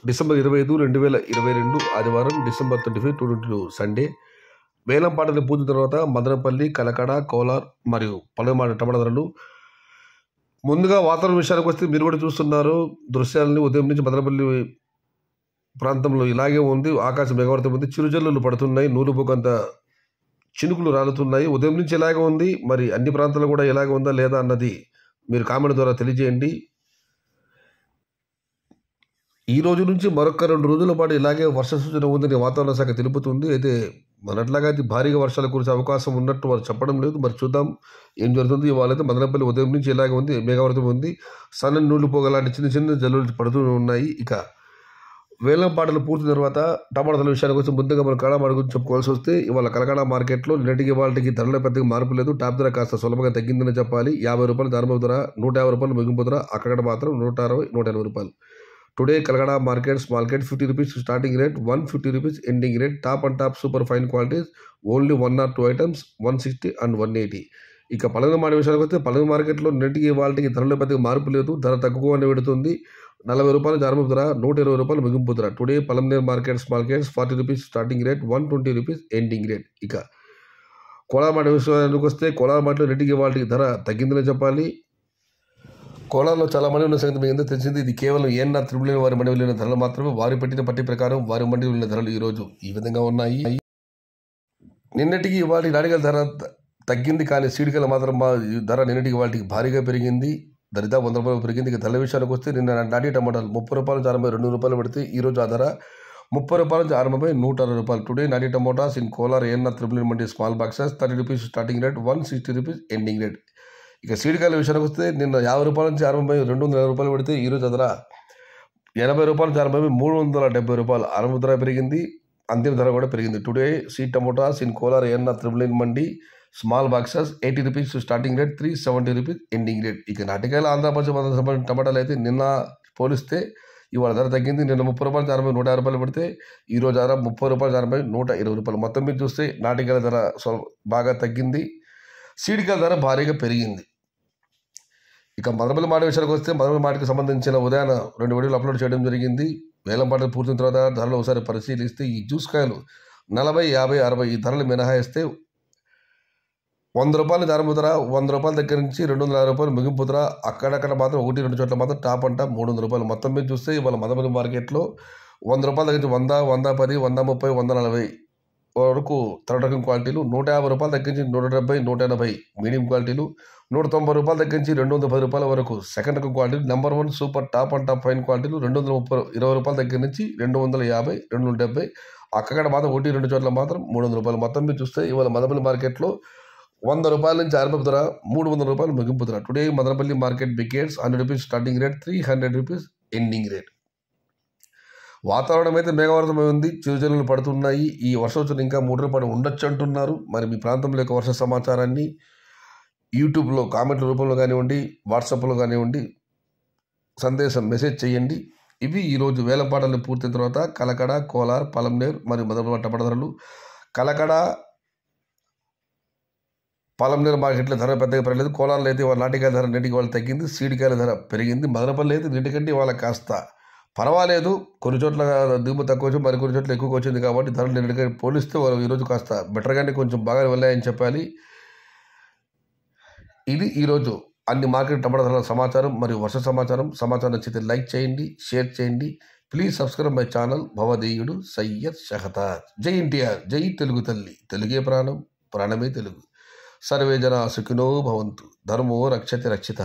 December ఇరవై ఐదు రెండు వేల ఇరవై రెండు ఆదివారం December twenty five two twenty two Sunday వేలం పాటలు పూర్తి తర్వాత మదనపల్లి కలకడ కోలార్ మరియు పలుమాడ టమాటా ధరలు ముందుగా వాతావరణ విషయానికి వస్తే మీరు కూడా చూస్తున్నారు దృశ్యాలని ఉదయం నుంచి మదనపల్లి ప్రాంతంలో ఇలాగే ఉంది ఆకాశం మెగవర్తం ఉంది చిరుజల్లులు పడుతున్నాయి నూలు పోకంత చినుకులు రాలుతున్నాయి ఉదయం నుంచి ఇలాగే ఉంది మరి అన్ని ప్రాంతాల్లో కూడా ఇలాగే ఉందా లేదా అన్నది మీరు కామెంట్ ద్వారా తెలియజేయండి ఈ రోజు నుంచి మరొక రెండు రోజుల పాటు ఇలాగే వర్ష సూచన ఉందని వాతావరణ శాఖ తెలుపుతుంది అయితే మొన్నట్లాగా అది భారీగా వర్షాలు కురిసే అవకాశం ఉన్నట్టు వారు చెప్పడం లేదు మరి చూద్దాం ఏం జరుగుతుంది ఇవాళైతే మదనపల్లి ఉదయం నుంచి ఇలాగే ఉంది మేఘావృతం ఉంది సన్న నూలు పోగలాంటి చిన్న చిన్న జల్లులు పడుతూ ఉన్నాయి ఇక వేలం పాటలు పూర్తి తర్వాత టమాటాల విషయానికి వచ్చి ముందుగా మనం కళామాడ గురించి చెప్పుకోవాల్సి వస్తే ఇవాళ కలకడ మార్కెట్లో నిన్నటికి వాళ్ళకి ధరల పెద్దగా మార్పు లేదు టాప్ ధర కాస్త సులభంగా తగ్గిందని చెప్పాలి యాభై రూపాయలు ధర్మ ధర నూట యాభై రూపాయలు ముగింపు ధర అక్కడ మాత్రం నూట అరవై నూట ఎనభై రూపాయలు today Kalakada market small market fifty rupees starting rate one fifty rupees ending rate top and top super fine qualities only one or two items one sixty and one eighty ఇక పలగ మాట విషయానికి వస్తే పలగ మార్కెట్లో నెట్టికి వాళ్ళకి ధరల పెద్దగా మార్పు లేదు ధర తక్కువగానే పెడుతుంది నలభై రూపాయలు జారము ధర నూట ఇరవై రూపాయలు ముగింపు ధర today Palamaner market small markets forty rupees starting rate one twenty rupees ending rate ఇక కోలార్ మాట విషయానికి వస్తే కోలార్ మాటలో నెట్టికి వాళ్ళకి ధర తగ్గిందని చెప్పాలి కోలార్లో చాలా మంది ఉన్న సంగతి మీకు ఎంత తెలిసింది ఇది కేవలం ఏఎన్ఆర్ త్రిబుల్ వారి మండి వెళ్ళిన ధరలు మాత్రమే వారి పెట్టిన పట్టి ప్రకారం వారి మండి వెళ్ళిన ధరలు ఈ రోజు ఈ విధంగా ఉన్నాయి నిన్నటికి వాటి నాడికల ధర త- తగ్గింది కానీ సీడికల మాత్రం మా ఈ ధర నిన్నటికి వాటికి భారీగా పెరిగింది దరిదాపు వంద రూపాయలు పెరిగింది ఇక ధరల విషయానికి వస్తే నిన్న నాటి టమాటాలు ముప్పై రూపాయల నుంచి అరవై రెండు రూపాయలు పెడితే ఈ రోజు ఆ ధర ముప్పై రూపాయల నుంచి అరవై నూట అరవై రూపాయలు టుడే నాటి tomatoes in Kolar ANR triple mandi small boxes thirty rupees starting rate one sixty rupees ending rate ఇక సీడికాయల విషయానికి వస్తే నిన్న యాభై రూపాయల నుంచి అరవై రెండు వందల యాభై రూపాయలు పెడితే ఈరోజు ధర ఎనభై రూపాయల నుంచి అరవై మూడు వందల డెబ్బై రూపాయలు అరవై ధర పెరిగింది అంతిమ ధర కూడా పెరిగింది today seed tomatoes in Kolar ANR triple mandi small boxes eighty rupees starting rate three seventy rupees ending rate ఇక నాటికాయలు ఆంధ్రప్రదేశ్ మధ్య సంబంధించిన టమాటాలు అయితే నిన్న పోలిస్తే ఇవాళ ధర తగ్గింది నిన్న ముప్పై రూపాయల నుంచి అరవై నూట యాభై రూపాయలు పెడితే ఈ రోజు ధర ముప్పై రూపాయల అరవై నూట ఇరవై రూపాయలు మొత్తం మీద చూస్తే నాటికాయల ధర స్వల్ బాగా తగ్గింది సీడికాయల ధర భారీగా పెరిగింది ఇక మదనపల్లి మాట విషయానికి వస్తే మదనపల్లి మాటకి సంబంధించిన ఉదయాన రెండు వీడియోలు అప్లోడ్ చేయడం జరిగింది వేలం పాటలు పూర్తిన తర్వాత ధరలు ఒకసారి పరిశీలిస్తే ఈ జ్యూస్ కాయలు నలభై యాభై అరవై ఈ ధరలు మినహాయిస్తే వంద రూపాయల ధరము ధర వంద రూపాయల దగ్గర నుంచి రెండు వందల యాభై రూపాయలు ముగింపు ధర అక్కడక్కడ మాత్రం ఒకటి రెండు చోట్ల మాత్రం టాప్ అంట మూడు వందల రూపాయలు మొత్తం మీద చూస్తే ఇవాళ మదనపల్లి మార్కెట్లో వంద రూపాయల దగ్గర నుంచి వంద వంద పది వంద ముప్పై వంద నలభై వరకు థర్డ్ రకం క్వాలిటీలు నూట యాభై రూపాయల దగ్గర నుంచి నూట డెబ్బై నూట ఎనభై మీడియం క్వాలిటీలు నూట తొంభై రూపాయల దగ్గర నుంచి రెండు వందల పది రూపాయల వరకు సెకండ్ రకం క్వాలిటీలు number one super top and top fine క్వాలిటీలు రెండు వందల ముప్పై ఇరవై రూపాయల దగ్గర నుంచి రెండు వందల యాభై రెండు వందల డెబ్బై అక్కడ మాత్రం ఒకటి రెండు చోట్ల మాత్రం మూడు వందల రూపాయలు మొత్తం మీరు చూస్తే ఇవాళ మదనపల్లి మార్కెట్లో వంద రూపాయల నుంచి ఆరంభ ధర మూడు వందల రూపాయలు ముగింపు ధర today Madanapalle market buckets hundred rupees starting rate three hundred rupees ending rate వాతావరణం అయితే మేఘవర్తమై ఉంది చిరుజల్లులు పడుతున్నాయి ఈ వర్షోచన ఇంకా మూడు రోజుల పాటు ఉండొచ్చు అంటున్నారు మరి మీ ప్రాంతంలో యొక్క వర్ష సమాచారాన్ని యూట్యూబ్లో కామెంట్ల రూపంలో కానివ్వండి వాట్సాప్లో కానివ్వండి సందేశం మెసేజ్ చేయండి ఇవి ఈరోజు వేలంపాటలు పూర్తయిన తర్వాత కలకడ కోలార్ పలంనేర్ మరియు మొదటి టమాటా ధరలు కలకడ పాలంనేరు మార్కెట్లో ధర పెద్దగా పెరగలేదు కోలార్లో అయితే వాళ్ళ నాటికాయల ధర నేటికి వాళ్ళు తగ్గింది సీడికాయల ధర పెరిగింది మదనపల్లి అయితే నీటికంటే వాళ్ళకి కాస్త పర్వాలేదు కొన్ని చోట్ల దిగుమతి తక్కువ వచ్చి మరి కొన్ని చోట్ల ఎక్కువగా వచ్చింది కాబట్టి ధరలు నిన్నటికంటే పోలిస్తే వాళ్ళు ఈరోజు కాస్త బెటర్గానే కొంచెం బాగా వెళ్ళాయని చెప్పాలి ఇది ఈరోజు అన్ని మార్కెట్ టమాటా ధరల సమాచారం మరియు వర్ష సమాచారం సమాచారం నచ్చితే లైక్ చేయండి షేర్ చేయండి ప్లీజ్ సబ్స్క్రైబ్ మై ఛానల్ భవదేయుడు సయ్యద్ షహతాజ్ జై ఎన్టీఆర్ జై తెలుగు తల్లి తెలుగే ప్రాణం ప్రాణమే తెలుగు సర్వే జనా సుఖినో భవంతు ధర్మో రక్షతి రక్షిత